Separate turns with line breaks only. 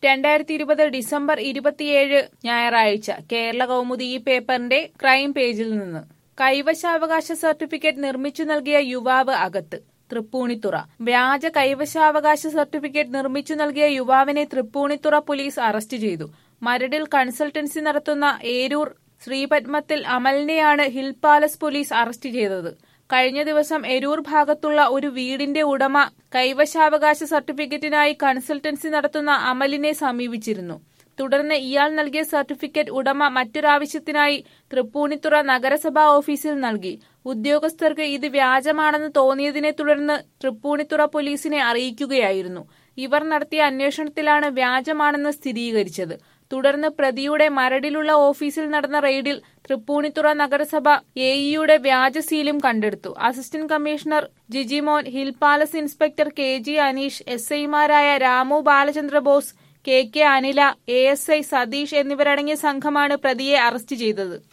രണ്ടായിരത്തി ഇരുപത് ഡിസംബർ ഇരുപത്തിയേഴ് ഞായറാഴ്ച കേരള കൗമുദി ഈ പേപ്പറിന്റെ ക്രൈം പേജിൽ നിന്ന് കൈവശാവകാശ സർട്ടിഫിക്കറ്റ് നിർമ്മിച്ചു നൽകിയ യുവാവ് അകത്ത് തൃപ്പൂണിത്തുറ വ്യാജ കൈവശാവകാശ സർട്ടിഫിക്കറ്റ് നിർമ്മിച്ചു നൽകിയ യുവാവിനെ തൃപ്പൂണിത്തുറ പോലീസ് അറസ്റ്റ് ചെയ്തു മരടിൽ കൺസൾട്ടൻസി നടത്തുന്ന ഏരൂർ ശ്രീപത്മത്തിൽ അമലിനെയാണ് ഹിൽ പാലസ് പോലീസ് അറസ്റ്റ് ചെയ്തത് കഴിഞ്ഞ ദിവസം എരൂർ ഭാഗത്തുള്ള ഒരു വീടിന്റെ ഉടമ കൈവശാവകാശ സർട്ടിഫിക്കറ്റിനായി കൺസൾട്ടൻസി നടത്തുന്ന അമലിനെ സമീപിച്ചിരുന്നു തുടർന്ന് ഇയാൾ നൽകിയ സർട്ടിഫിക്കറ്റ് ഉടമ മറ്റൊരാവശ്യത്തിനായി തൃപ്പൂണിത്തുറ നഗരസഭാ ഓഫീസിൽ നൽകി ഉദ്യോഗസ്ഥർക്ക് ഇത് വ്യാജമാണെന്ന് തോന്നിയതിനെ തുടർന്ന് തൃപ്പൂണിത്തുറ പോലീസിനെ അറിയിക്കുകയായിരുന്നു ഇവർ നടത്തിയ അന്വേഷണത്തിലാണ് വ്യാജമാണെന്ന് സ്ഥിരീകരിച്ചത് തുടർന്ന് പ്രതിയുടെ മരടിലുള്ള ഓഫീസിൽ നടന്ന റെയ്ഡിൽ തൃപ്പൂണിത്തുറ നഗരസഭ എഇയുടെ വ്യാജ സീലും കണ്ടെടുത്തു assistant commissioner Jijimon Hill Palace inspector K G Anish S ഐമാരായ Ramu Balachandra Bose K K Anila A S I Satheesh എന്നിവരടങ്ങിയ സംഘമാണ് പ്രതിയെ അറസ്റ്റ് ചെയ്തത്